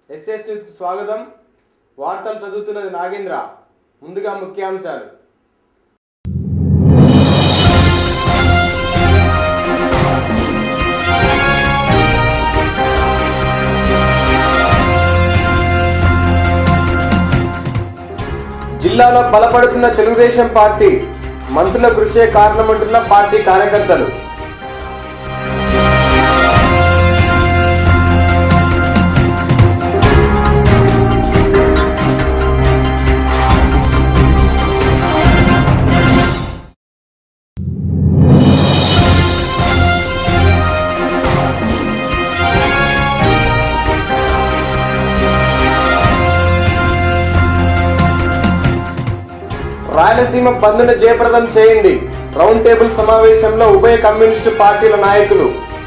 SS న్యూస్కి స్వాగతం వార్తలు చదువుతున్నది నాగేంద్ర ముందుగా ముఖ్యాంశాలు జిల్లాలో బలపడుతున్న తెలుగుదేశం పార్టీ మంత్రుల కృషే కారణమంటున్న పార్టీ కార్యకర్తలు రాయలసీమ బంద్ను జయప్రదం చేయండి రౌండ్ టేబుల్ సమావేశంలో ఉభయ కమ్యూనిస్టు పార్టీల నాయకులు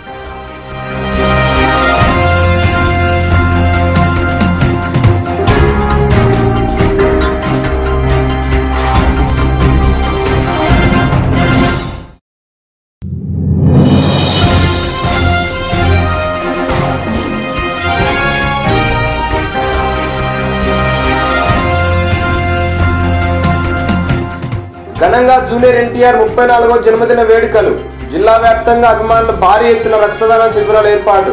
ఘనంగా జూనియర్ ఎన్టీఆర్ ముప్పై నాలుగో జన్మదిన వేడుకలు జిల్లా వ్యాప్తంగా అభిమానులు భారీ ఎత్తున రక్తదాన శిబిరాల ఏర్పాటు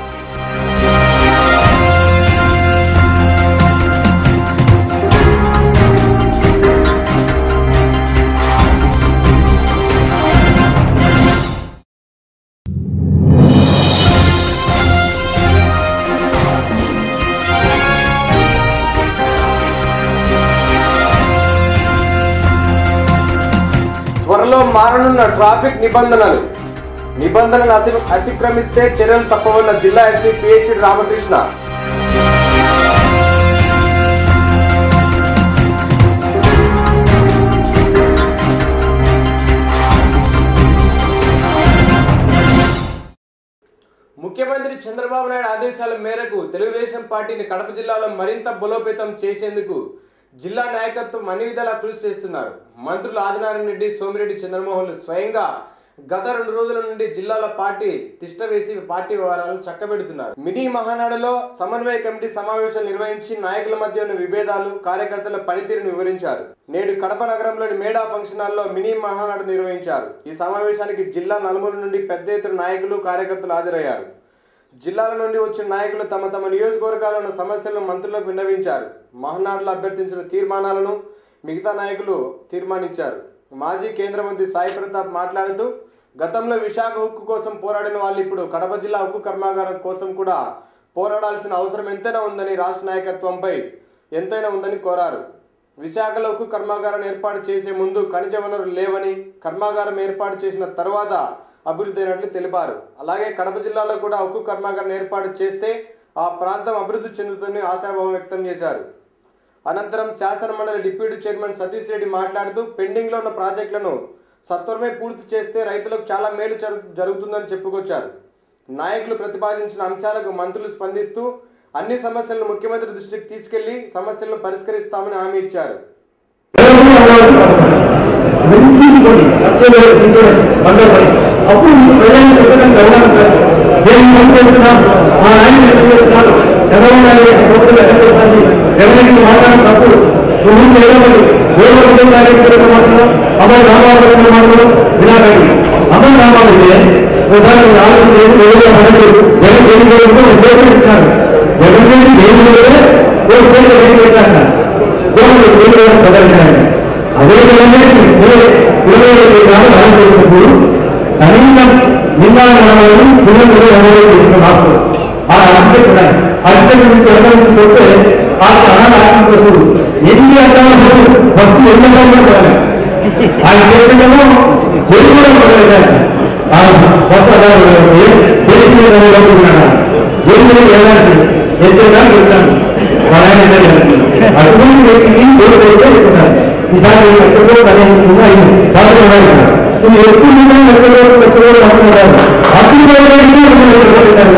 త్వరలో మారనున్న ట్రాఫిక్ నిబంధనలు నిబంధనలు అతి అతిక్రమిస్తే చర్యలు తప్పవన్న జిల్లా ఎస్పీ పిహెచ్ రామకృష్ణ ముఖ్యమంత్రి చంద్రబాబు నాయుడు ఆదేశాల మేరకు తెలుగుదేశం పార్టీని కడప జిల్లాలో మరింత బలోపేతం చేసేందుకు జిల్లా నాయకత్వం అన్ని విధాలా కృషి చేస్తున్నారు మంత్రులు ఆదినారాయణ రెడ్డి సోమిరెడ్డి చంద్రమోహన్లు స్వయంగా గత రెండు రోజుల నుండి జిల్లాల పార్టీ తిష్ట వేసి పార్టీ వ్యవహారాలను చక్కబెడుతున్నారు మినీ మహానాడులో సమన్వయ కమిటీ సమావేశం నిర్వహించి నాయకుల మధ్య ఉన్న విభేదాలు కార్యకర్తల పనితీరును వివరించారు నేడు కడప నగరంలోని మేడా ఫంక్షన్ హాల్లో మినీ మహానాడు నిర్వహించారు ఈ సమావేశానికి జిల్లా నలుమూల నుండి పెద్ద ఎత్తున నాయకులు కార్యకర్తలు హాజరయ్యారు జిల్లాల నుండి వచ్చిన నాయకులు తమ తమ నియోజకవర్గాల్లో ఉన్న సమస్యలను మంత్రులకు విన్నవించారు మహానాడులో అభ్యర్థించిన తీర్మానాలను మిగతా నాయకులు తీర్మానించారు మాజీ కేంద్ర మంత్రి సాయి ప్రతాప్ మాట్లాడుతూ గతంలో విశాఖ హక్కు కోసం పోరాడిన వాళ్ళు ఇప్పుడు కడప జిల్లా హక్కు కర్మాగారం కోసం కూడా పోరాడాల్సిన అవసరం ఎంతైనా ఉందని రాష్ట్ర నాయకత్వంపై ఎంతైనా ఉందని కోరారు విశాఖలో ఉక్కు కర్మాగారం ఏర్పాటు చేసే ముందు ఖనిజ వనరులు లేవని కర్మాగారం ఏర్పాటు చేసిన తర్వాత అభివృద్ధి అయినట్లు తెలిపారు అలాగే కడప జిల్లాలో కూడా ఉక్కు కర్మాగారం ఏర్పాటు చేస్తే ఆ ప్రాంతం అభివృద్ధి చెందుతుందని ఆశాభావం వ్యక్తం చేశారు అనంతరం శాసనమండలి డిప్యూటీ చైర్మన్ సతీష్ రెడ్డి మాట్లాడుతూ పెండింగ్లో ఉన్న ప్రాజెక్టులను సత్వరమే పూర్తి చేస్తే రైతులకు చాలా మేలు జరు- జరుగుతుందని చెప్పుకొచ్చారు నాయకులు ప్రతిపాదించిన అంశాలకు మంత్రులు స్పందిస్తూ అన్ని సమస్యలను ముఖ్యమంత్రి దృష్టికి తీసుకెళ్లి సమస్యలను పరిష్కరిస్తామని హామీ ఇచ్చారు తీసుకోండి ఖర్చులు తీసుకోండి బండపడి అప్పుడు ప్రజలు చెప్పడం గమనించారు నేను పని చేస్తున్నాం మా నాయన ఎక్కడ చేస్తున్నాడు చంద్రబాబు నాయుడు ప్రభుత్వం ఎక్కడ చేస్తుంది ఎవరికి మాట్లాడడం తప్పు నువ్వు ఏదోటి వేరే ఉద్యోగాలు తిరగడం మాట్లాడు అమ్మాయి రామారావు గారు మాట్లాడు వినాకండి అమ్మాయి రామారావు అయితే ఒకసారి మీరు ఆలోచన చేసి ఏదో మనకు జగన్ ఏం చేయడంతో ఉద్యోగం ఇచ్చినారు జగన్ రెడ్డి ఏం చేయలేదు ఓ ఉద్యోగం ఏం చేశాక గోడలు ఏం ప్రదర్శన అదే విధంగా ఇరవై ఐదు గ్రామాలు అమలు చేసినప్పుడు కనీసం నిందాల గ్రామాలను పునరుద్ధరణ అమలు చేసిన రాష్ట్రం ఆ అభిషేక్ ఉన్నాయి అభిషేక్ నుంచి ఎవరి పోతే ఆ అనాథ ఆర్థిక వస్తువు ఎన్ని అంటారు వస్తు ఎన్ని అంటారు కూడా ఆయన చేతులలో జైలు కూడా మొదలైంది ఆ బస్సు అదాలు దేశం మీద లోపడుతున్నాడు జైలు మీద వెళ్ళాలి ఎత్తుగా వెళ్తాను అటువంటి వ్యక్తిని కోరుకోవడం చెప్తున్నారు ఈసారి లక్షలో పదిహేను అయింది రాత్రి ఉన్నారు ఇది ఎక్కువ మంది లక్షలో లక్షలో రాస్తున్నారు అప్పుడు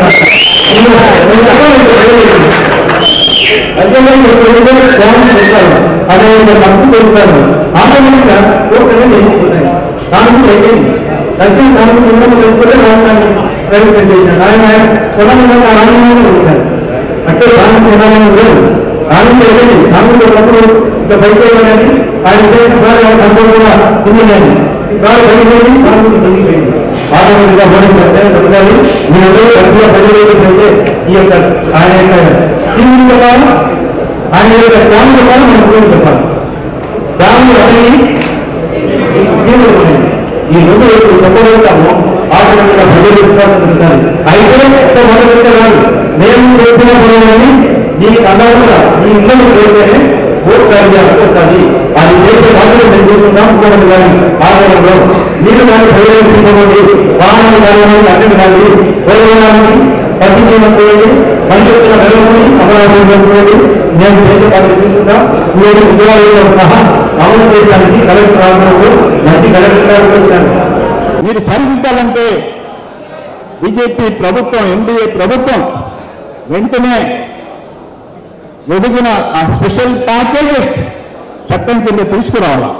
అదే తప్పు తెలుస్తారు ఆటోమేటిక్గా కోర్టు వెళ్ళిపోతాయి దానికి అయిపోయింది లక్ష్మీ స్వామి కేంద్రం చెప్పుకుంటే రాజధాని ప్రైవేట్ చేశారు ఆయన కొనకుండా ఆనందంగా వచ్చారు అంటే సాంఘిక విధానం లేదు సాంఘిక వెళ్ళి సాంఘిక ఉన్నప్పుడు ఇంకా పైసలు అనేది ఆయన చేసిన ద్వారా ఆయన సంపూర్ణ కూడా తినలేదు కాదు పడిపోయింది సాంఘిక తిరిగిపోయింది ఆటోమేటిక్గా ఓడి చేస్తే జరుగుతుంది మీరందరూ గట్టిగా పదివేలైతే ఈ యొక్క ఆయన యొక్క తిరిగి చెప్పాలి ఆయన యొక్క స్వామి చెప్పాలి మన స్కూల్ చెప్పాలి దాన్ని అతని స్కీములు ఉన్నాయి ఈ రెండు వైపు చెప్పగలుగుతాము ఆటోమేటిక్గా ప్రజలు విశ్వాసం పెడతారు అయితే ఒక్క మొదలు పెట్టరాదు మేము చెప్పిన పనులని నీకు అందకుండా నీ ఇళ్ళని పెడితేనే ఓట్ సరిగ్గా వస్తుంది అది చేసే బాధ్యత మేము చూసుకుంటాం ముఖ్యమంత్రి గారి ఆధ్వర్యంలో మీరు దాన్ని ప్రయోజనం తీసుకోండి వాహనాలు కానివ్వండి అన్ని కానీ ప్రయోజనాన్ని పట్టించడం చూడండి మనుషుల నిలబడి అమరావతి చూడండి మేము చేసే బాధ్యత తీసుకుంటాం మీరు ఉద్యోగాలతో సహా అమలు చేయడానికి కలెక్టర్ ఆధ్వర్యంలో మంచి కలెక్టర్ గారు వచ్చాను మీరు సరిదిద్దాలంటే బీజేపీ ప్రభుత్వం ఎన్డీఏ ప్రభుత్వం వెంటనే ఎదిగిన ఆ స్పెషల్ ప్యాకేజెస్ చట్టం కింద తీసుకురావాలి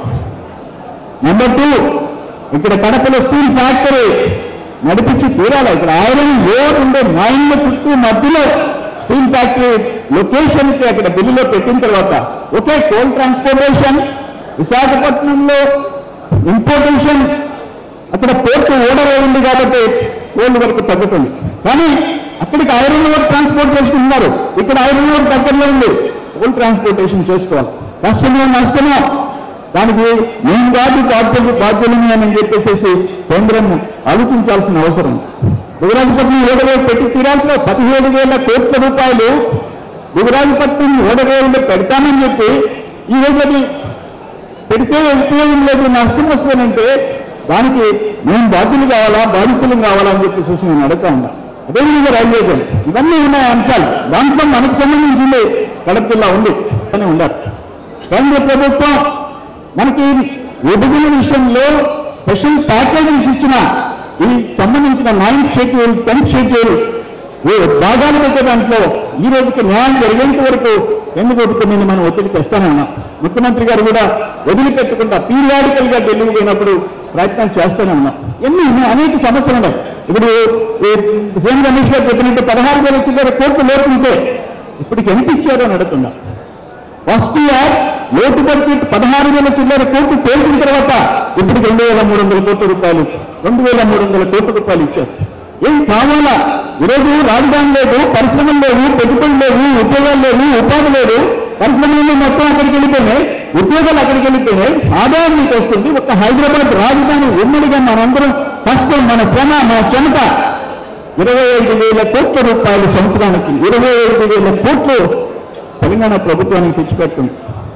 నెంబర్ టూ ఇక్కడ కడపలో స్టీల్ ఫ్యాక్టరీ నడిపించి తీరాలి ఇక్కడ ఐరన్ లోడ్ ఉండే మైన్ల చుట్టూ మధ్యలో స్టీల్ ఫ్యాక్టరీ లొకేషన్ కి అక్కడ బిల్లులో పెట్టిన తర్వాత ఒకే కోల్ ట్రాన్స్పోర్టేషన్ విశాఖపట్నంలో ఇంపోర్టేషన్ అక్కడ పోర్టు ఓడర్ ఉంది కాబట్టి కోల్ వరకు తగ్గుతుంది కానీ అక్కడికి ఐరన్ ఓర్ ట్రాన్స్పోర్ట్ చేస్తున్నారు ఇక్కడ ఐరన్ ఓర్ దగ్గరలో ఉంది కోల్ ట్రాన్స్పోర్టేషన్ చేసుకోవాలి కష్టమో నష్టమో దానికి మేము కాదు బాధ్యులు బాధ్యులని అని చెప్పేసి కేంద్రం ఆలోచించాల్సిన అవసరం యువరాజపట్నం ఓడరేవు పెట్టి తీరాల్సిన పదిహేడు వేల కోట్ల రూపాయలు యువరాజపట్నం ఓడరేవులో పెడతామని చెప్పి ఈ రోజు అది పెడితే ఉపయోగం లేదు నష్టం వస్తుందంటే దానికి మేము బాధ్యులు కావాలా బాధితులు కావాలా అని చెప్పి చూసి నేను అడుగుతా ఉన్నా అదేవిధంగా రైల్వే జోన్ ఇవన్నీ ఉన్నాయి అంశాలు దాంట్లో మనకు సంబంధించింది కడప జిల్లా ఉంది అని ఉండాలి కేంద్ర ప్రభుత్వం మనకి విభజన విషయంలో స్పెషల్ ప్యాకేజెస్ ఇచ్చిన ఈ సంబంధించిన నైన్త్ షెడ్యూల్ టెన్త్ షెడ్యూల్ ఏ భాగాలు పెట్టే దాంట్లో ఈ రోజుకి న్యాయం జరిగేంత వరకు ఎందుకు ఒప్పుకుని మనం ఒత్తిడి తెస్తానే ఉన్నాం ముఖ్యమంత్రి గారు కూడా వదిలిపెట్టకుండా పీరియాడికల్ గా ఢిల్లీకి పోయినప్పుడు ప్రయత్నం చేస్తూనే ఉన్నాం ఎన్ని ఉన్నాయి, అనేక సమస్యలు ఉన్నాయి ఇప్పుడు ఈ సీఎం రమేష్ గారు చెప్పినట్టు పదహారు వేల చిల్లర కోట్లు లోటుంటే ఇప్పటికి ఎంత ఇచ్చారో అని అడుగుతున్నా ఫస్ట్ ఇయర్ లోటు బడ్జెట్ పదహారు వేల చిల్లర కోట్లు తేల్చిన తర్వాత ఇప్పుడు రెండు వేల మూడు వందల కోట్ల రూపాయలు రెండు వేల మూడు వందల కోట్ల రూపాయలు ఇచ్చారు ఏం కావాలా ఈరోజు రాజధాని లేదు పరిశ్రమలు లేవు పెట్టుబడులు లేవు ఉద్యోగాలు లేవు ఉపాధి లేదు పరిశ్రమలు మొత్తం అక్కడికి వెళ్ళిపోయినాయి ఉద్యోగాలు అక్కడికి వెళ్ళిపోయినాయి ఆదాయం మీకు వస్తుంది ఒక హైదరాబాద్ రాజధాని ఉమ్మడిగా మనందరం కష్టం మన శ్రమ మన చెమట ఇరవై ఐదు వేల కోట్ల రూపాయలు సంవత్సరానికి ఇరవై ఐదు వేల కోట్లు తెలంగాణ ప్రభుత్వానికి తెచ్చిపెట్టింది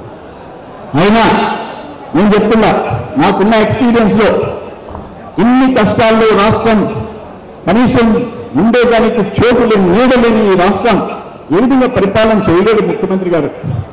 అయినా నేను చెప్తున్నా నాకున్న ఎక్స్పీరియన్స్ లో ఇన్ని కష్టాల్లో రాష్ట్రం కనీసం ఉండేదానికి చోటు లేని నీడ లేని ఈ రాష్ట్రం ఏ విధంగా పరిపాలన చేయలేడు ముఖ్యమంత్రి గారు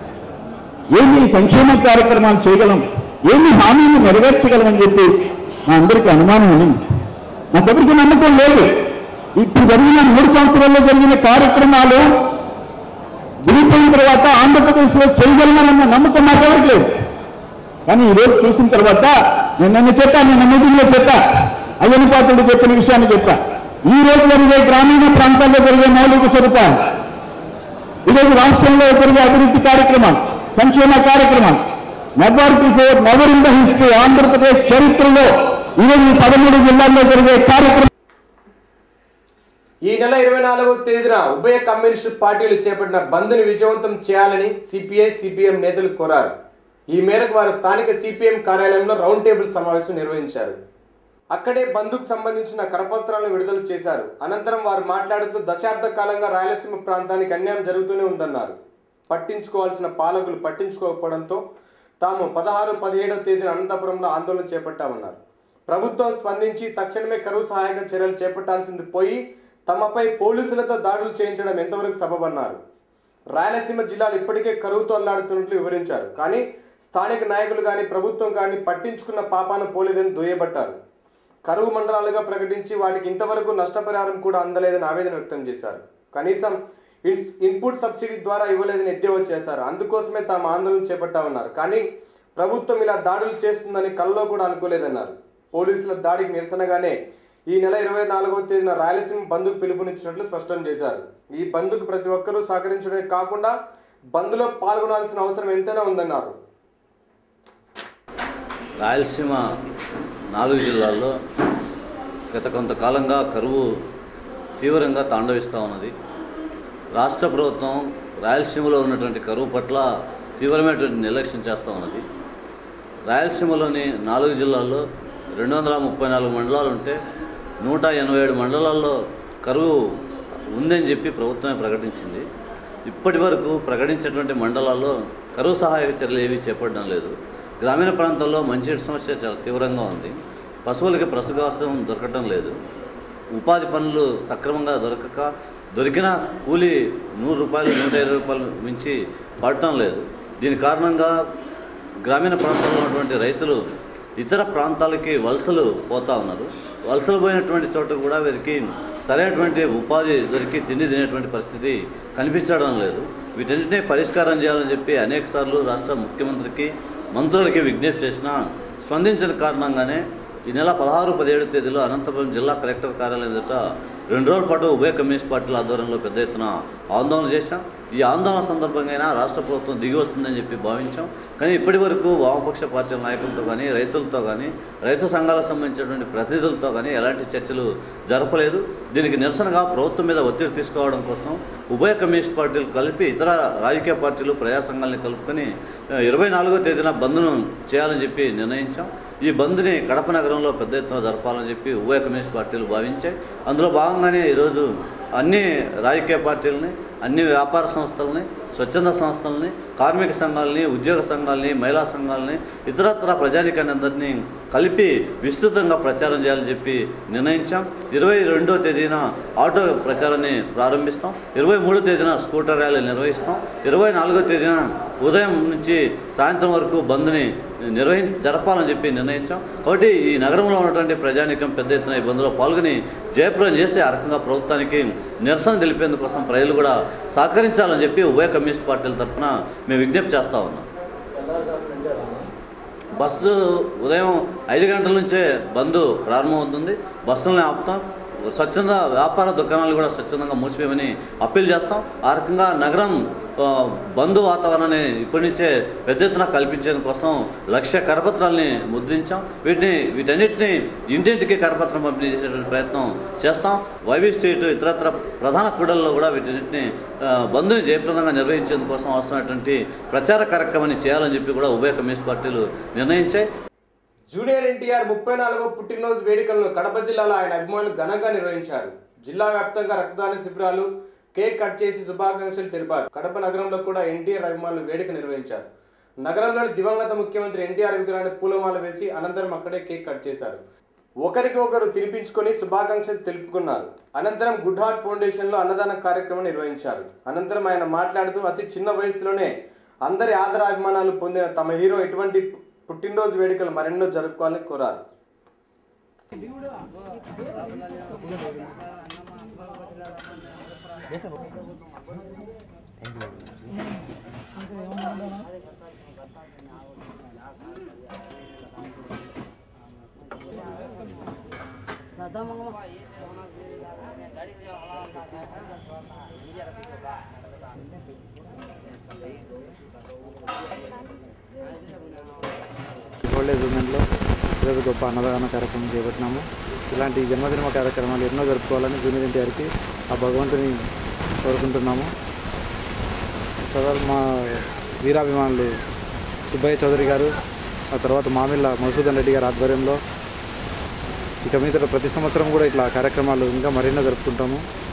ఏమి సంక్షేమ కార్యక్రమాలు చేయగలం ఏమి హామీలు నెరవేర్చగలమని చెప్పి మా అందరికీ అనుమానం ఉంది నాకెవరికి నమ్మకం లేదు ఇప్పుడు జరిగిన మూడు సంవత్సరాల్లో జరిగిన కార్యక్రమాలు విడిపోయిన తర్వాత ఆంధ్రప్రదేశ్లో చేయగలమన్న నమ్మకం నాకెవరికి లేదు కానీ ఈ రోజు చూసిన తర్వాత నేను నన్ను చెప్పా నేను మీటింగ్లో చెప్పా అయ్యని పాత్రుడు చెప్పిన విషయాన్ని చెప్పా ఈ రోజు జరిగే గ్రామీణ ప్రాంతాల్లో జరిగే మౌలిక సదుపాయాలు ఈరోజు రాష్ట్రంలో జరిగే అభివృద్ధి కార్యక్రమాలు సంక్షేమ కార్యక్రమాలు never before never in the history Andhra Pradesh చరిత్రలో ఈరోజు ఈ పదమూడు జిల్లాల్లో జరిగే కార్యక్రమం ఈ నెల ఇరవై నాలుగవ తేదీన ఉభయ కమ్యూనిస్టు పార్టీలు చేపట్టిన బంద్ని విజయవంతం చేయాలని సిపిఐ సిపిఎం నేతలు కోరారు ఈ మేరకు వారు స్థానిక సిపిఎం కార్యాలయంలో రౌండ్ టేబుల్ సమావేశం నిర్వహించారు అక్కడే బంద్కు సంబంధించిన కరపత్రాలను విడుదల చేశారు అనంతరం వారు మాట్లాడుతూ దశాబ్ద కాలంగా రాయలసీమ ప్రాంతానికి అన్యాయం జరుగుతూనే ఉందన్నారు పట్టించుకోవాల్సిన పాలకులు పట్టించుకోకపోవడంతో తాము పదహారు పదిహేడవ తేదీన అనంతపురంలో ఆందోళన చేపట్టామన్నారు ప్రభుత్వం స్పందించి తక్షణమే కరువు సహాయక చర్యలు చేపట్టాల్సింది పోయి తమపై పోలీసులతో దాడులు చేయించడం ఎంతవరకు సబబన్నారు రాయలసీమ జిల్లాలు ఇప్పటికే కరువుతో అల్లాడుతున్నట్లు వివరించారు కానీ స్థానిక నాయకులు కానీ ప్రభుత్వం కానీ పట్టించుకున్న పాపాన పోలేదని దుయ్యబట్టారు కరువు మండలాలుగా ప్రకటించి వాటికి ఇంతవరకు నష్టపరిహారం కూడా అందలేదని ఆవేదన వ్యక్తం చేశారు కనీసం ఇన్స్- ఇన్పుట్ సబ్సిడీ ద్వారా ఇవ్వలేదని ఎద్దేవా చేశారు అందుకోసమే తాము ఆందోళన చేపట్టామన్నారు కానీ ప్రభుత్వం ఇలా దాడులు చేస్తుందని కల్లో కూడా అనుకోలేదన్నారు పోలీసుల దాడికి నిరసనగానే ఈ నెల ఇరవై నాలుగవ తేదీన రాయలసీమ బంద్కు పిలుపునిచ్చినట్లు స్పష్టం చేశారు ఈ బంద్కు ప్రతి ఒక్కరూ సహకరించడమే కాకుండా బంద్లో పాల్గొనాల్సిన అవసరం ఎంతైనా ఉందన్నారు రాయలసీమ నాలుగు జిల్లాల్లో గత కొంతకాలంగా కరువు తీవ్రంగా తాండవిస్తూ ఉన్నది రాష్ట్ర ప్రభుత్వం రాయలసీమలో ఉన్నటువంటి కరువు పట్ల తీవ్రమైనటువంటి నిర్లక్ష్యం చేస్తూ ఉన్నది రాయలసీమలోని నాలుగు జిల్లాల్లో రెండు వందల ముప్పై నాలుగు మండలాలు ఉంటే నూట ఎనభై ఏడు మండలాల్లో కరువు ఉందని చెప్పి ప్రభుత్వమే ప్రకటించింది ఇప్పటి వరకు ప్రకటించినటువంటి మండలాల్లో కరువు సహాయక చర్యలు ఏవీ చేపట్టడం లేదు గ్రామీణ ప్రాంతాల్లో మంచినీటి సమస్య చాలా తీవ్రంగా ఉంది పశువులకి ప్రసగాసం దొరకటం లేదు ఉపాధి పనులు సక్రమంగా దొరకక దొరికిన కూలి నూరు రూపాయలు నూట ఇరవై రూపాయలు మించి పడటం లేదు దీని కారణంగా గ్రామీణ ప్రాంతాల్లో ఉన్నటువంటి రైతులు ఇతర ప్రాంతాలకి వలసలు పోతా ఉన్నారు వలసలు పోయినటువంటి చోట కూడా వీరికి సరైనటువంటి ఉపాధి దొరికి తిండి తినేటువంటి పరిస్థితి కనిపించడం లేదు వీటన్నిటినీ పరిష్కారం చేయాలని చెప్పి అనేక సార్లు రాష్ట్ర ముఖ్యమంత్రికి మంత్రులకి విజ్ఞప్తి చేసినా స్పందించిన కారణంగానే ఈ నెల పదహారు పదిహేడు తేదీలో అనంతపురం జిల్లా కలెక్టర్ కార్యాలయం ఎదుట రెండు రోజుల పాటు ఉభయ కమ్యూనిస్ట్ పార్టీల ఆధ్వర్యంలో పెద్ద ఎత్తున ఆందోళన చేశాం ఈ ఆందోళన సందర్భంగా అయినా రాష్ట్ర ప్రభుత్వం దిగి వస్తుందని చెప్పి భావించాం కానీ ఇప్పటి వరకు వామపక్ష పార్టీల నాయకులతో కానీ రైతులతో కానీ రైతు సంఘాలకు సంబంధించినటువంటి ప్రతినిధులతో కానీ ఎలాంటి చర్చలు జరపలేదు దీనికి నిరసనగా ప్రభుత్వం మీద ఒత్తిడి తీసుకురావడం కోసం ఉభయ కమ్యూనిస్ట్ పార్టీలు కలిపి ఇతర రాజకీయ పార్టీలు ప్రజా సంఘాలని కలుపుకొని ఇరవై నాలుగో తేదీన బంద్ను చేయాలని చెప్పి నిర్ణయించాం ఈ బంద్ని కడప నగరంలో పెద్ద ఎత్తున జరపాలని చెప్పి ఉభయ కమ్యూనిస్ట్ పార్టీలు భావించాయి అందులో భాగంగానే ఈరోజు అన్ని రాజకీయ పార్టీలని అన్ని వ్యాపార సంస్థలని స్వచ్ఛంద సంస్థలని కార్మిక సంఘాలని ఉద్యోగ సంఘాలని మహిళా సంఘాలని ఇతరత్ర ప్రజానికాన్ని అందరినీ కలిపి విస్తృతంగా ప్రచారం చేయాలని చెప్పి నిర్ణయించాం ఇరవై రెండో తేదీన ఆటో ప్రచారాన్ని ప్రారంభిస్తాం ఇరవై మూడో తేదీన స్కూటర్ ర్యాలీ నిర్వహిస్తాం ఇరవై నాలుగో తేదీన ఉదయం నుంచి సాయంత్రం వరకు బంద్ని నిర్వహి జరపాలని చెప్పి నిర్ణయించాం కాబట్టి ఈ నగరంలో ఉన్నటువంటి ప్రజానికం పెద్ద ఎత్తున ఈ బంద్లో పాల్గొని జయప్రదం చేసి ఆ రకంగా ప్రభుత్వానికి నిరసన తెలిపేందుకోసం ప్రజలు కూడా సహకరించాలని చెప్పి ఉభయ కమ్యూనిస్ట్ పార్టీల తరఫున మేము విజ్ఞప్తి చేస్తూ ఉన్నాం బస్సు ఉదయం ఐదు గంటల నుంచే బంద్ ప్రారంభమవుతుంది బస్సులను ఆపుతాం స్వచ్ఛంద వ్యాపార దుకాణాలు కూడా స్వచ్ఛందంగా మూసివేయమని అప్పీల్ చేస్తాం ఆ రకంగా నగరం ఆ, బంద్ వాతావరణాన్ని ఇప్పటి నుంచే పెద్ద ఎత్తున కల్పించేందుకోసం లక్ష కరపత్రాలని ముద్రించాం వీటిని వీటన్నిటిని ఇంటింటికి కరపత్రం పంపిణీ చేసేటువంటి ప్రయత్నం చేస్తాం వైవి స్ట్రీట్ ఇతరత్ర ప్రధాన కూడల్లో కూడా వీటన్నిటిని ఆ, బంద్ని జయప్రదంగా నిర్వహించేందుకోసం అవసరమైనటువంటి ప్రచార కార్యక్రమాన్ని చేయాలని చెప్పి కూడా ఉభయ కమ్యూనిస్ట్ పార్టీలు నిర్ణయించాయి జూనియర్ ఎన్టీఆర్ ముప్పై నాలుగో పుట్టినరోజు వేడుకలను కడప జిల్లాలో ఆయన అభిమానులు ఘనంగా నిర్వహించారు జిల్లా వ్యాప్తంగా రక్తదాన శిబిరాలు కేక్ కట్ చేసి శుభాకాంక్షలు తెలిపారు కడప నగరంలో కూడా ఎన్టీఆర్ అభిమానులు వేడుక నిర్వహించారు నగరంలోని దివంగత ముఖ్యమంత్రి ఎన్టీఆర్ విగ్రహాన్ని పూలమాల వేసి అనంతరం అక్కడే కేక్ కట్ చేశారు ఒకరికి ఒకరు తినిపించుకొని శుభాకాంక్షలు తెలుపుకున్నారు అనంతరం గుడ్ హార్ట్ ఫౌండేషన్లో అన్నదాన కార్యక్రమం నిర్వహించారు అనంతరం ఆయన మాట్లాడుతూ అతి చిన్న వయసులోనే అందరి ఆదర అభిమానాలు పొందిన తమ హీరో ఎటువంటి పుట్టినరోజు వేడుకలు మరెన్నో జరుపుకోవాలని కోరారు ఓల్డేజ్ ఉమెన్లో ఈరోజు గొప్ప అన్నదాన కార్యక్రమం చేపట్టినాము ఇలాంటి జన్మదిన కార్యక్రమాలు ఎన్నో జరుపుకోవాలని జూనియర్ ఎన్టీఆర్కి ఆ భగవంతుని కోరుకుంటున్నాము తర్వాత మా వీరాభిమానులు సుబ్బయ్య చౌదరి గారు ఆ తర్వాత మామిళ్ళ మధుసూదన్ రెడ్డి గారి ఆధ్వర్యంలో ఇక మీద ప్రతి సంవత్సరం కూడా ఇట్లా కార్యక్రమాలు ఇంకా మరెన్నో జరుపుకుంటాము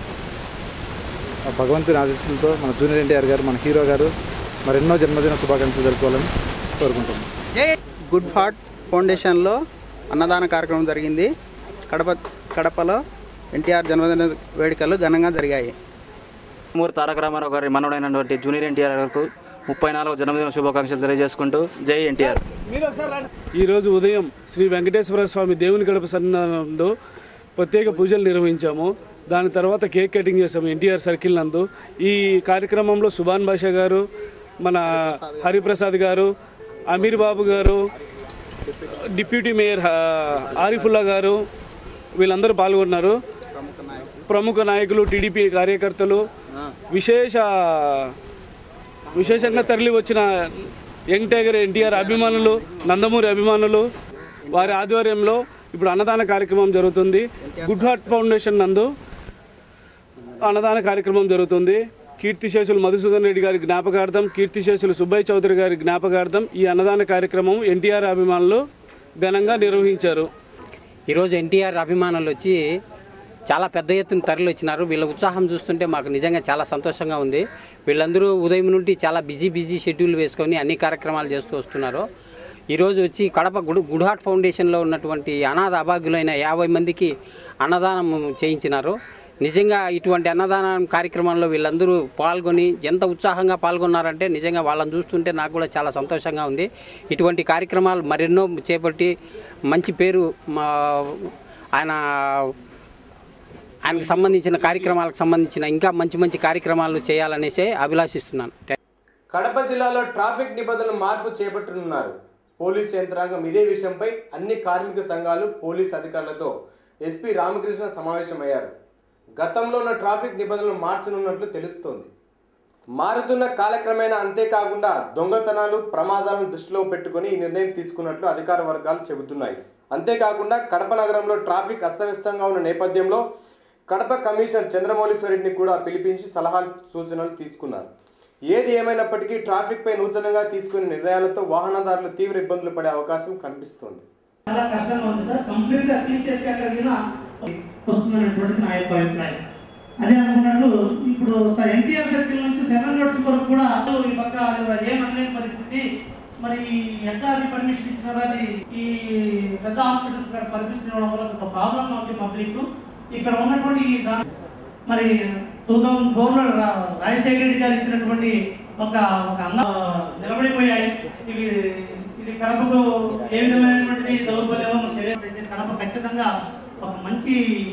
ఆ భగవంతుని ఆశీస్సులతో మన జూనియర్ ఎన్టీఆర్ గారు మన హీరో గారు మరెన్నో జన్మదిన శుభాకాంక్షలు జరుపుకోవాలని కోరుకుంటున్నాము గుడ్ హార్ట్ ఫౌండేషన్లో అన్నదాన కార్యక్రమం జరిగింది కడప కడపలో ఎన్టీఆర్ జన్మదిన వేడుకలు ఘనంగా జరిగాయి మూరు తారక రామారావు గారి మనవడైనటువంటి జూనియర్ ఎన్టీఆర్ గారికి ముప్పై నాలుగో జన్మదిన శుభాకాంక్షలు తెలియజేసుకుంటూ జై ఎన్టీఆర్ ఈరోజు ఉదయం శ్రీ వెంకటేశ్వర స్వామి దేవుని గడప సన్నిధానంలో ప్రత్యేక పూజలు నిర్వహించాము దాని తర్వాత కేక్ కటింగ్ చేసాము ఎన్టీఆర్ సర్కిల్ నందు ఈ కార్యక్రమంలో సుభాన్ బాషా గారు మన హరిప్రసాద్ గారు అమీర్ బాబు గారు డిప్యూటీ మేయర్ హ- ఆరిఫుల్లా గారు వీళ్ళందరూ పాల్గొన్నారు ప్రముఖ నాయకులు టీడీపీ కార్యకర్తలు విశేష విశేషంగా తరలి వచ్చిన యంగ్ టైగర్ ఎన్టీఆర్ అభిమానులు నందమూరి అభిమానులు వారి ఆధ్వర్యంలో ఇప్పుడు అన్నదాన కార్యక్రమం జరుగుతుంది గుడ్ హార్ట్ ఫౌండేషన్ నందు అన్నదాన కార్యక్రమం జరుగుతుంది కీర్తిశేషులు మధుసూదన్ రెడ్డి గారి జ్ఞాపకార్థం కీర్తిశేషులు సుబ్బయ్య చౌదరి గారి జ్ఞాపకార్థం ఈ అన్నదాన కార్యక్రమం ఎన్టీఆర్ అభిమానులు ఘనంగా నిర్వహించారు ఈరోజు ఎన్టీఆర్ అభిమానులు వచ్చి చాలా పెద్ద ఎత్తున తరలి వచ్చినారు వీళ్ళ ఉత్సాహం చూస్తుంటే మాకు నిజంగా చాలా సంతోషంగా ఉంది వీళ్ళందరూ ఉదయం నుండి చాలా బిజీ బిజీ షెడ్యూల్ వేసుకొని అన్ని కార్యక్రమాలు చేస్తూ వస్తున్నారు ఈరోజు వచ్చి కడప గుడ్ గుడ్ హార్ట్ ఫౌండేషన్లో ఉన్నటువంటి అనాథ అభాగ్యులైన యాభై మందికి అన్నదానం చేయించినారు నిజంగా ఇటువంటి అన్నదానం కార్యక్రమంలో వీళ్ళందరూ పాల్గొని ఎంత ఉత్సాహంగా పాల్గొన్నారంటే నిజంగా వాళ్ళని చూస్తుంటే నాకు కూడా చాలా సంతోషంగా ఉంది ఇటువంటి కార్యక్రమాలు మరెన్నో చేపట్టి మంచి పేరు మా ఆయన ఆయనకు సంబంధించిన కార్యక్రమాలకు సంబంధించిన ఇంకా మంచి మంచి కార్యక్రమాలు చేయాలనేసి అభిలాషిస్తున్నాను కడప జిల్లాలో ట్రాఫిక్ నిబంధనల మార్పు చేపట్టనున్నారు పోలీస్ యంత్రాంగం ఇదే విషయంపై అన్ని కార్మిక సంఘాలు పోలీస్ అధికారులతో ఎస్పీ రామకృష్ణ సమావేశమయ్యారు గతంలో ఉన్న ట్రాఫిక్ నిబంధనలు మార్చనున్నట్లు తెలుస్తోంది మారుతున్న కాలక్రమేణా అంతేకాకుండా దొంగతనాలు ప్రమాదాలను దృష్టిలో పెట్టుకుని ఈ నిర్ణయం తీసుకున్నట్లు అధికార వర్గాలు చెబుతున్నాయి అంతేకాకుండా కడప నగరంలో ట్రాఫిక్ అస్తవ్యస్తంగా ఉన్న నేపథ్యంలో కడప కమిషనర్ చంద్రమౌళీశ్వరెడ్డిని కూడా పిలిపించి సలహాలు సూచనలు తీసుకున్నారు ఏది ఏమైనప్పటికీ ట్రాఫిక్ పై నూతనంగా తీసుకునే నిర్ణయాలతో వాహనదారులు తీవ్ర ఇబ్బందులు పడే అవకాశం కనిపిస్తోంది చాలా కష్టంగా ఉంది సార్ కంప్లీట్ గా తీసేసి అక్కడ విన వస్తుందనేటువంటిది నా యొక్క అభిప్రాయం అదే అనుకున్నట్లు ఇప్పుడు ఎన్టీఆర్ సర్కిల్ నుంచి సెవెన్ రోడ్స్ వరకు కూడా ఈ పక్క అది ఏమనలేని పరిస్థితి మరి ఎట్లా అది పర్మిషన్ ఇచ్చినారో అది ఈ పెద్ద హాస్పిటల్స్ ఇక్కడ పర్మిషన్ ఇవ్వడం వల్ల ఒక ప్రాబ్లం ఉంది పబ్లిక్ ఇక్కడ ఉన్నటువంటి ఈ దా- మరి టూ థౌజండ్ ఫోర్లో రాజశేఖర రెడ్డి గారు ఇచ్చినటువంటి ఒక ఒక అంగ నిలబడిపోయాయి ఇవి ఇది కడపకు ఏ విధమైనటువంటిది దౌర్బల్యమో మనకు తెలియదు ఇది కడప ఖచ్చితంగా ఒక మంచి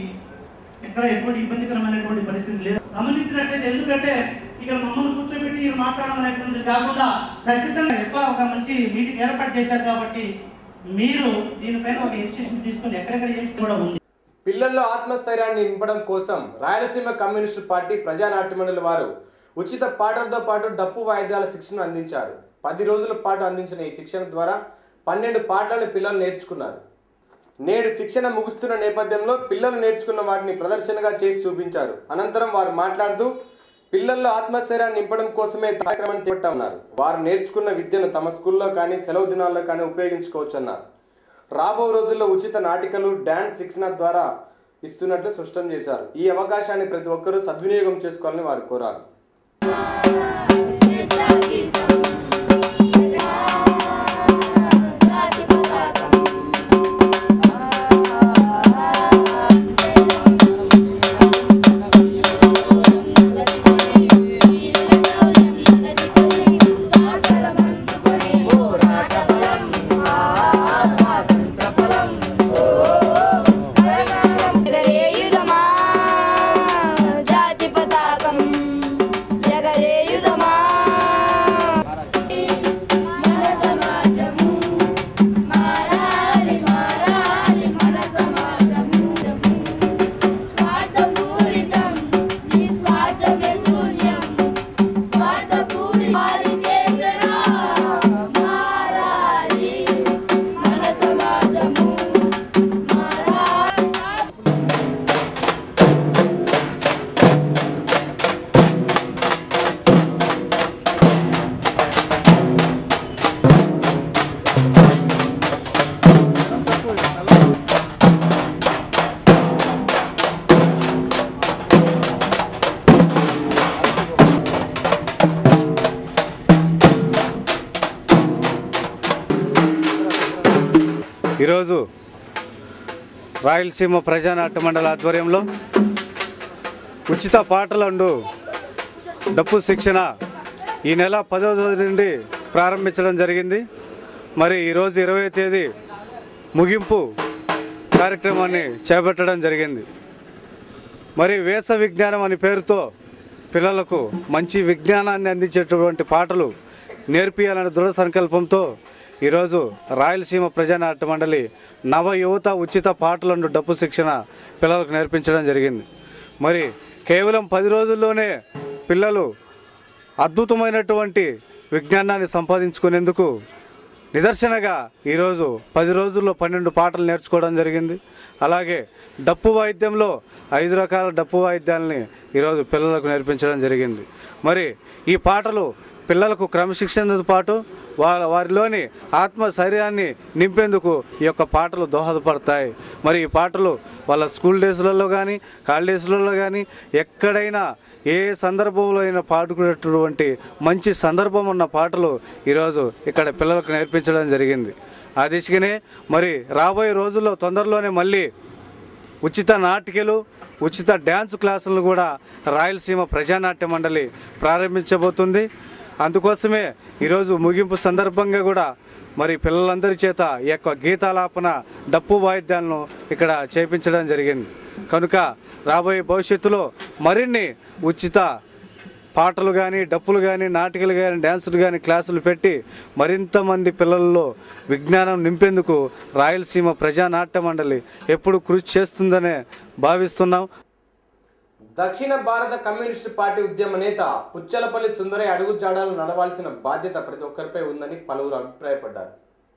ఎక్కడ ఎటువంటి ఇబ్బందికరమైనటువంటి పరిస్థితి లేదు గమనించినట్లయితే ఎందుకంటే ఇక్కడ మమ్మల్ని కూర్చోబెట్టి ఇక్కడ మాట్లాడడం అనేటువంటిది కాకుండా ఖచ్చితంగా ఎట్లా ఒక మంచి మీటింగ్ ఏర్పాటు చేశారు కాబట్టి మీరు దీనిపైన ఒక ఇనిషియేషన్ తీసుకొని ఎక్కడెక్కడ ఏం కూడా ఉంది పిల్లల్లో ఆత్మస్థైర్యాన్ని నింపడం కోసం రాయలసీమ కమ్యూనిస్టు పార్టీ ప్రజానాట్య మండలి వారు ఉచిత పాటలతో పాటు డప్పు వాయిద్యాల శిక్షణ అందించారు పది రోజుల పాటు అందించిన ఈ శిక్షణ ద్వారా పన్నెండు పాటలను పిల్లలు నేర్చుకున్నారు నేడు శిక్షణ ముగుస్తున్న నేపథ్యంలో పిల్లలు నేర్చుకున్న వాటిని ప్రదర్శనగా చేసి చూపించారు అనంతరం వారు మాట్లాడుతూ పిల్లల్లో ఆత్మస్థైర్యాన్ని నింపడం కోసమే ఈ కార్యక్రమాన్ని చేపట్టామన్నారు వారు నేర్చుకున్న విద్యను తమ స్కూల్లో కానీ సెలవు దినాల్లో కానీ ఉపయోగించుకోవచ్చన్నారు రాబో రోజుల్లో ఉచిత నాటికలు డ్యాన్స్ శిక్షణ ద్వారా ఇస్తున్నట్లు స్పష్టం చేశారు ఈ అవకాశాన్ని ప్రతి ఒక్కరూ సద్వినియోగం చేసుకోవాలని వారు కోరారు జగరేయుధమా జాతి పతాకం జగరేయుధమా మన సమాజము మారాలి మారాలి మన సమాజము స్వార్థపూరితం నిస్వార్థమే శూన్యం స్వార్థపూరి వారి చేసరా మారాలి మన సమాజము మారాలి ఈరోజు రాయలసీమ ప్రజానాట్య మండలి ఆధ్వర్యంలో ఉచిత పాటలండు డప్పు శిక్షణ ఈ నెల పదో తేదీ నుండి ప్రారంభించడం జరిగింది మరి ఈరోజు ఇరవై తేదీ ముగింపు కార్యక్రమాన్ని చేపట్టడం జరిగింది మరి వేస విజ్ఞానం అనే పేరుతో పిల్లలకు మంచి విజ్ఞానాన్ని అందించేటువంటి పాటలు నేర్పియాలనే దృఢ సంకల్పంతో ఈరోజు రాయలసీమ ప్రజానాట్య మండలి నవ యువత ఉచిత పాటలను డప్పు శిక్షణ పిల్లలకు నేర్పించడం జరిగింది మరి కేవలం పది రోజుల్లోనే పిల్లలు అద్భుతమైనటువంటి విజ్ఞానాన్ని సంపాదించుకునేందుకు నిదర్శనగా ఈరోజు పది రోజుల్లో పన్నెండు పాటలు నేర్చుకోవడం జరిగింది అలాగే డప్పు వాయిద్యంలో ఐదు రకాల డప్పు వాయిద్యాలని ఈరోజు పిల్లలకు నేర్పించడం జరిగింది మరి ఈ పాటలు పిల్లలకు క్రమశిక్షణతో పాటు వారి వారిలోని ఆత్మ శరీరాన్ని నింపేందుకు ఈ యొక్క పాటలు దోహదపడతాయి మరి ఈ పాటలు వాళ్ళ స్కూల్ డేస్లలో కానీ కాలేజీలలో కానీ ఎక్కడైనా ఏ సందర్భంలో అయినా పాడుకునేటటువంటి మంచి సందర్భం ఉన్న పాటలు ఈరోజు ఇక్కడ పిల్లలకు నేర్పించడం జరిగింది ఆ దిశగానే మరి రాబోయే రోజుల్లో తొందరలోనే మళ్ళీ ఉచిత నాటికలు ఉచిత డ్యాన్స్ క్లాసులను కూడా రాయలసీమ ప్రజానాట్య మండలి ప్రారంభించబోతుంది అందుకోసమే ఈరోజు ముగింపు సందర్భంగా కూడా మరి పిల్లలందరి చేత ఈ యొక్క గీతాలాపన డప్పు వాయిద్యాలను ఇక్కడ చేపించడం జరిగింది కనుక రాబోయే భవిష్యత్తులో మరిన్ని ఉచిత పాటలు కానీ డప్పులు కానీ నాటికలు కానీ డ్యాన్సులు కానీ క్లాసులు పెట్టి మరింత మంది పిల్లల్లో విజ్ఞానం నింపేందుకు రాయలసీమ ప్రజానాట్య మండలి ఎప్పుడు కృషి చేస్తుందనే భావిస్తున్నాం దక్షిణ భారత కమ్యూనిస్టు పార్టీ ఉద్యమ నేత పుచ్చలపల్లి సుందరయ్య అడుగు జాడాలు నడవాల్సిన బాధ్యత ప్రతి ఒక్కరిపై ఉందని పలువురు అభిప్రాయపడ్డారు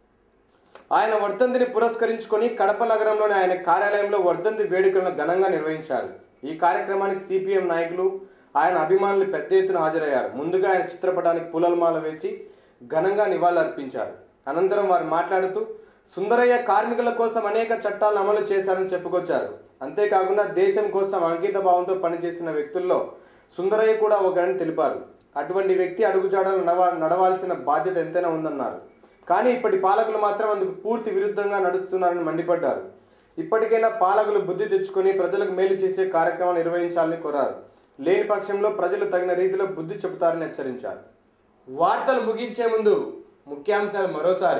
ఆయన వర్ధంతిని పురస్కరించుకొని కడప నగరంలోని ఆయన కార్యాలయంలో వర్ధంతి వేడుకలను ఘనంగా నిర్వహించారు ఈ కార్యక్రమానికి సిపిఎం నాయకులు ఆయన అభిమానులు పెద్ద ఎత్తున హాజరయ్యారు ముందుగా ఆయన చిత్రపటానికి పూలమాల వేసి ఘనంగా నివాళులర్పించారు అనంతరం వారు మాట్లాడుతూ సుందరయ్య కార్మికుల కోసం అనేక చట్టాలను అమలు చేశారని చెప్పుకొచ్చారు అంతేకాకుండా దేశం కోసం అంకిత భావంతో పనిచేసిన వ్యక్తుల్లో సుందరయ్య కూడా ఒకరని తెలిపారు అటువంటి వ్యక్తి అడుగుజాడలు నడవ నడవాల్సిన బాధ్యత ఎంతైనా ఉందన్నారు కానీ ఇప్పటి పాలకులు మాత్రం అందుకు పూర్తి విరుద్ధంగా నడుస్తున్నారని మండిపడ్డారు ఇప్పటికైనా పాలకులు బుద్ధి తెచ్చుకొని ప్రజలకు మేలు చేసే కార్యక్రమాలు నిర్వహించాలని కోరారు లేని పక్షంలో ప్రజలు తగిన రీతిలో బుద్ధి చెబుతారని హెచ్చరించారు వార్తలు ముగించే ముందు ముఖ్యాంశాలు మరోసారి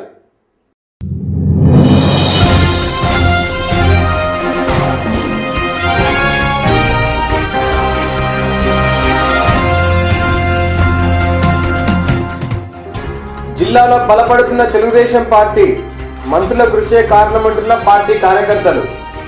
జిల్లాలో బలపడుతున్న తెలుగుదేశం పార్టీ మంత్రుల కృషే కారణమంటున్న పార్టీ కార్యకర్తలు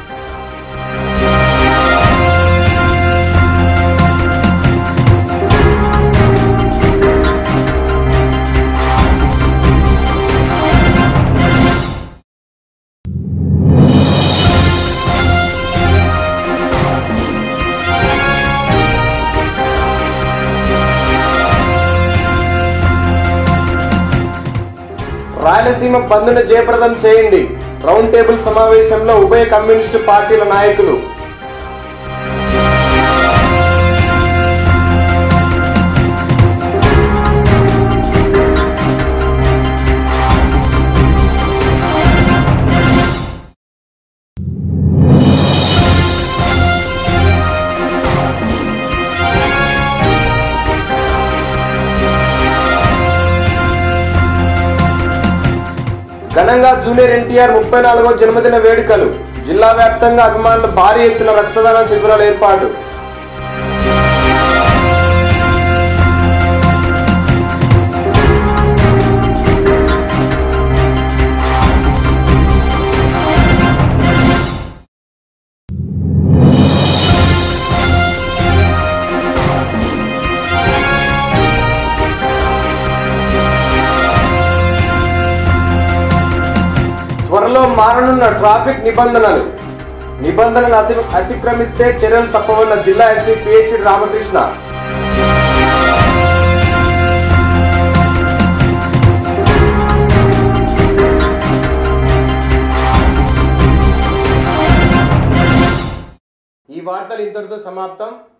రాయలసీమ బంద్ను జయప్రదం చేయండి రౌండ్ టేబుల్ సమావేశంలో ఉభయ కమ్యూనిస్టు పార్టీల నాయకులు ఘనంగా జూనియర్ ఎన్టీఆర్ ముప్పై నాలుగో జన్మదిన వేడుకలు జిల్లా వ్యాప్తంగా అభిమానులు భారీ ఎత్తున రక్తదాన శిబిరాల ఏర్పాటు త్వరలో మారనున్న ట్రాఫిక్ నిబంధనలు నిబంధనలు అతి అతిక్రమిస్తే చర్యలు తప్పవన్న జిల్లా ఎస్పీ పిహెచ్ రామకృష్ణ ఈ వార్తలు ఇంతటితో సమాప్తం